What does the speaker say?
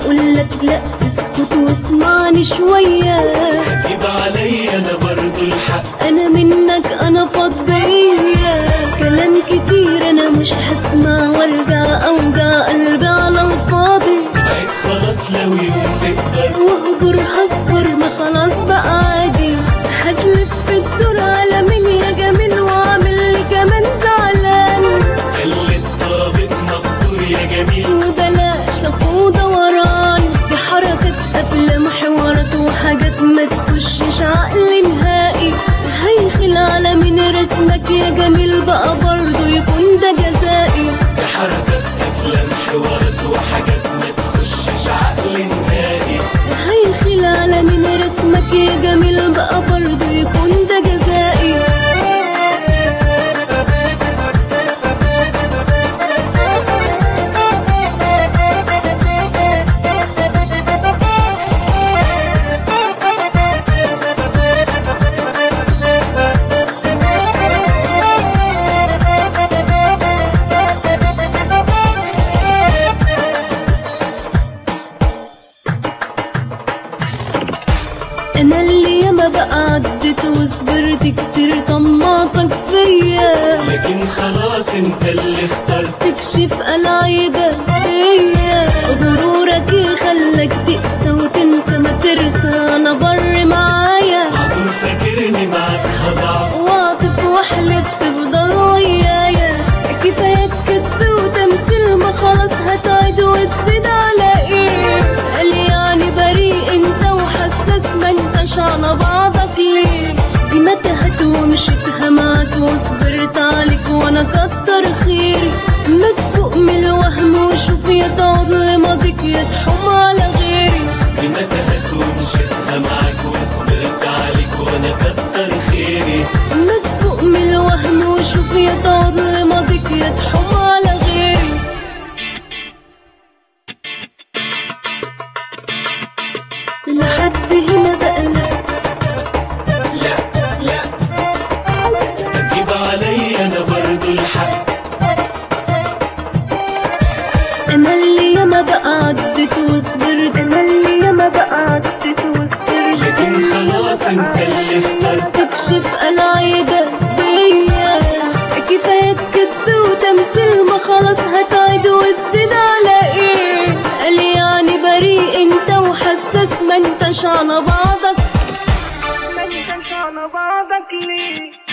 اقول لك لا اسكت واسمعني شوية هتجيب عليا انا برضو الحق انا منك انا فضية كلام كتير انا مش هسمع وارجع اوجع قلبي على الفاضي بقيت خلاص لو يوم تقدر واهجر هصبر ما خلاص بقى عادي هتلف الدور على مين يا جميل واعمل لي كمان زعلان خلي الطابق مستور يا جميل وبلاش لف ودوران دي حركة افلام حوارات وحاجات ما تخشش عقلي نهائي هيخل على مين رسمك يا جميل بقى برضه يكون ده جزائي دي حركات افلام حوارات وحاجات ما تخشش عقل نهائي هيخل على مين رسمك يا جميل بقى برضه يكون ده جزائي انا اللي ياما بقى عدت وصبرت كتير طماطك فيا لكن خلاص انت اللي اخترت تكشف العيبة فيا غرورك يخلك تقسى وتنسى ما ترسى انا بر معايا عذور فاكرني معاك هضعف واعطف واحلف تفضل ويايا كفاية كذب وتمثيل ما خلاص هتعيد وتزيد على ايه قال يعني بريء انت وحساس ما انتش على بعضك ليه دي متهت ومشيتها معاك وصبرت عليك وانا كتر خيري مدفوق من الوهم وشوف يا تعود لماضيك يا تحوم على غيري دي متهت ومشيتها معاك وصبرت عليك وانا كتر خيري مدفوق من الوهم وشوف يا تعود لماضيك يا تحوم على غيري لحد هنا بقى لا لا لا هتجيب عليا انا برضو الحق انا اللي ياما بقى عدت وصبرت انا اللي ياما بقى عدت وصبرت لكن خلاص انت اللي اخترت تكشف العيبة بيا كفاية كذب وتمثيل ما خلاص هتعيد وتزيد على ايه قال يعني بريء انت وحساس ما انتش على بعضك ما انتش على بعضك ليه